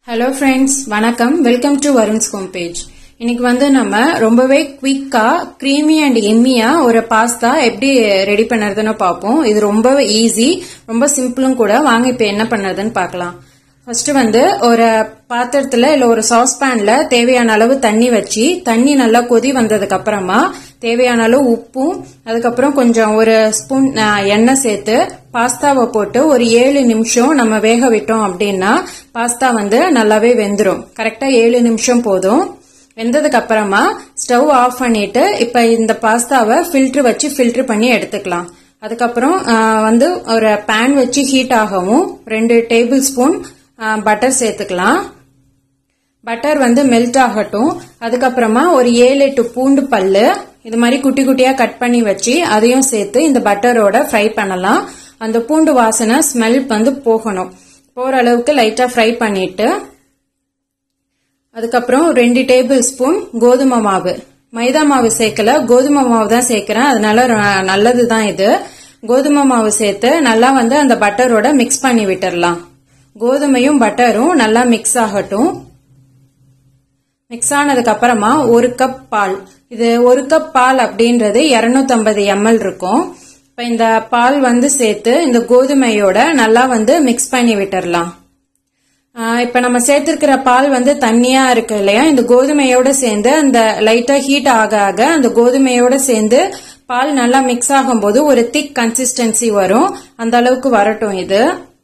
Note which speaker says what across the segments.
Speaker 1: hello friends வணக்கம் welcome to Varun's home page இன்னைக்கு வந்து நம்ம ரொம்பவே குவிக்கா க்ரீமி அண்ட் எம்மியா ஒரு பாஸ்தா எப்படி ரெடி பண்ணுறதுன்னு பார்ப்போம் இது ரொம்பவே ஈஸி ரொம்ப சிம்பிளும் கூட வாங்க இப்போ என்ன பண்ணுறதுன்னு பார்க்கலாம் ஃபர்ஸ்ட் வந்து ஒரு பாத்திரத்துல இல்ல ஒரு சாஸ் பேன்ல தேவையான அளவு தண்ணி வச்சு தண்ணி நல்லா கொதி வந்ததுக்கு அப்புறமா தேவையான அளவு உப்பும் அதுக்கப்புறம் கொஞ்சம் ஒரு ஸ்பூன் அஹ், எண்ணெய் சேர்த்து பாஸ்தாவை போட்டு ஒரு ஏழு நிமிஷம் நம்ம வேக விட்டோம் அப்படின்னா பாஸ்தா வந்து நல்லாவே வெந்துரும் கரெக்டா ஏழு நிமிஷம் போதும் வெந்ததுக்கு அப்புறமா ஸ்டவ் ஆஃப் பண்ணிட்டு இப்ப இந்த பாஸ்தாவை ஃபில்டர் வச்சு ஃபில்டர் பண்ணி எடுத்துக்கலாம் அதுக்கப்புறம் அஹ், வந்து ஒரு பேன் வச்சு ஹீட் ஆகவும் ரெண்டு டேபிள் ஸ்பூன் பட்டர் சேர்த்துக்கலாம் பட்டர் வந்து மெல்ட் ஆகட்டும் அதுக்கப்புறமா ஒரு ஏழு எட்டு பூண்டு பல்லு இது மாதிரி குட்டி குட்டியா கட் பண்ணி வச்சு அதையும் சேர்த்து இந்த பட்டரோட ஃப்ரை பண்ணலாம் அந்த பூண்டு வாசனை ஸ்மெல் வந்து போகணும் போற அளவுக்கு லைட்டா ஃப்ரை பண்ணிட்டு அதுக்கப்புறம் ரெண்டு டேபிள் ஸ்பூன் கோதுமை மாவு மைதா மாவு சேர்க்கல கோதுமை மாவு தான் சேர்க்கிறேன் அதனால ர- நல்லதுதான் இது கோதுமை மாவு சேர்த்து நல்லா வந்து அந்த பட்டரோட மிக்ஸ் பண்ணி விட்டுறலாம் கோதுமையும் பட்டரும் நல்லா மிக்ஸ் ஆகட்டும் மிக்ஸ் ஆனதுக்கு அப்புறமா ஒரு கப் பால் இது ஒரு கப் பால் அப்படின்றது 250 எம்எல் இருக்கும் இப்ப இந்த பால் வந்து சேர்த்து இந்த கோதுமையோட நல்லா வந்து மிக்ஸ் பண்ணி விட்டுறலாம் ஆஹ் இப்ப நம்ம சேர்த்திருக்கிற பால் வந்து தண்ணியா இருக்கு இல்லையா இந்த கோதுமையோட சேர்ந்து அந்த லைட்டா ஹீட் ஆக ஆக அந்த கோதுமையோட சேர்ந்து பால் நல்லா மிக்ஸ் ஆகும்போது ஒரு திக் கன்சிஸ்டன்சி வரும் அந்த அளவுக்கு வரட்டும் இது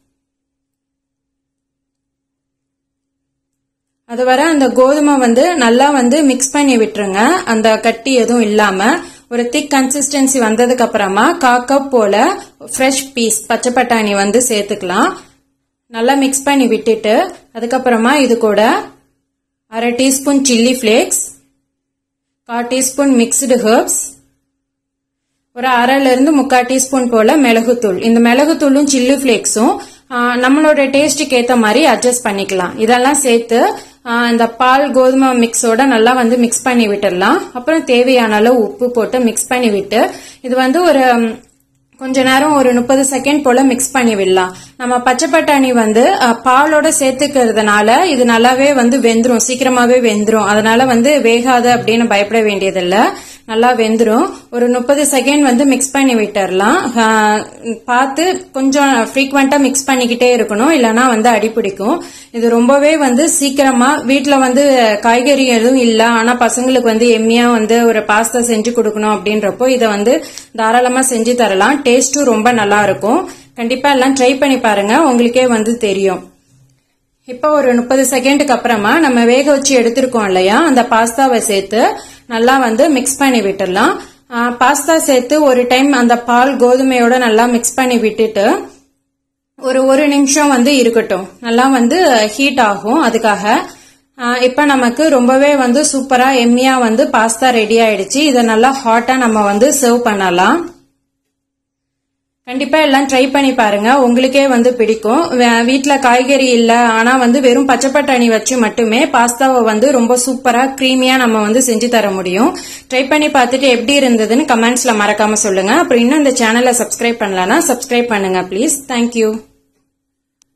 Speaker 1: அது வர அந்த கோதுமை வந்து நல்லா வந்து மிக்ஸ் பண்ணி விட்டுருங்க அந்த கட்டி எதுவும் இல்லாம ஒரு திக் கன்சிஸ்டன்சி வந்ததுக்கு அப்புறமா கா கப் போல ஃப்ரெஷ் பீஸ் பச்சை பட்டாணி வந்து சேர்த்துக்கலாம் நல்லா மிக்ஸ் பண்ணி விட்டுட்டு அதுக்கப்புறமா இது கூட அரை டீஸ்பூன் சில்லி ஃபிளேக்ஸ் கால் டீஸ்பூன் மிக்ஸ்டு ஹெர்ப்ஸ் ஒரு அரைல இருந்து முக்கால் டீஸ்பூன் போல மிளகுத்தூள் இந்த மிளகுத்தூளும் சில்லி ஃபிளேக்ஸும் நம்மளோட டேஸ்ட்டுக்கு ஏத்த மாதிரி அட்ஜஸ்ட் பண்ணிக்கலாம் இதெல்லாம் சேர்த்து ஆ, இந்த பால் கோதுமை மிக்ஸோட நல்லா வந்து மிக்ஸ் பண்ணி விட்டுடலாம் அப்புறம் தேவையான அளவு உப்பு போட்டு மிக்ஸ் பண்ணி விட்டு இது வந்து ஒரு ம், கொஞ்ச நேரம் ஒரு முப்பது செகண்ட் போல மிக்ஸ் பண்ணி விடலாம் நம்ம பச்சை பட்டாணி வந்து அ, பாலோட சேர்த்துக்கிறதுனால இது நல்லாவே வந்து வெந்துரும் சீக்கிரமாவே வெந்துரும் அதனால வந்து வேகாது அப்படின்னு பயப்பட வேண்டியதில்ல நல்லா வெந்துரும் ஒரு முப்பது செகண்ட் வந்து மிக்ஸ் பண்ணி விட்டுறலாம் அ, பார்த்து கொஞ்சம் ஃப்ரீக்வெண்டா மிக்ஸ் பண்ணிக்கிட்டே இருக்கணும் இல்லனா வந்து அடிப்பிடிக்கும் இது ரொம்பவே வந்து சீக்கிரமா வீட்ல வந்து காய்கறி எதுவும் இல்ல ஆனா பசங்களுக்கு வந்து எம்மியா வந்து ஒரு பாஸ்தா செஞ்சு கொடுக்கணும் அப்படின்றப்போ இதை வந்து தாராளமா செஞ்சு தரலாம் டேஸ்டும் ரொம்ப நல்லா இருக்கும் கண்டிப்பா எல்லாம் ட்ரை பண்ணி பாருங்க உங்களுக்கே வந்து தெரியும் இப்போ ஒரு முப்பது செகண்டுக்கு அப்புறமா நம்ம வேக வச்சு எடுத்திருக்கோம் இல்லையா அந்த பாஸ்தாவை சேர்த்து நல்லா வந்து மிக்ஸ் பண்ணி விட்டுடலாம் ஆ, பாஸ்தா சேர்த்து ஒரு டைம் அந்த பால் கோதுமையோட நல்லா மிக்ஸ் பண்ணி விட்டுட்டு ஒரு ஒரு நிமிஷம் வந்து இருக்கட்டும் நல்லா வந்து ஹீட் ஆகும் அதுக்காக ஆஹ் இப்ப நமக்கு ரொம்பவே வந்து சூப்பரா எம்மியா வந்து பாஸ்தா ரெடி ஆயிடுச்சு இதை நல்லா ஹாட்டா நம்ம வந்து சர்வ் பண்ணலாம் கண்டிப்பா எல்லாம் ட்ரை பண்ணி பாருங்க உங்களுக்கே வந்து பிடிக்கும் வே- வீட்ல காய்கறி இல்ல ஆனா வந்து வெறும் பச்சை பட்டாணி வச்சு மட்டுமே பாஸ்தாவை வந்து ரொம்ப சூப்பரா க்ரீமியா நம்ம வந்து செஞ்சு தர முடியும் ட்ரை பண்ணி பார்த்துட்டு எப்படி இருந்ததுன்னு கமெண்ட்ஸ்ல மறக்காம சொல்லுங்க அப்புறம் இன்னும் இந்த சேனலை சப்ஸ்கிரைப் பண்ணலன்னா சப்ஸ்கிரைப் பண்ணுங்க ப்ளீஸ் தேங்க்யூ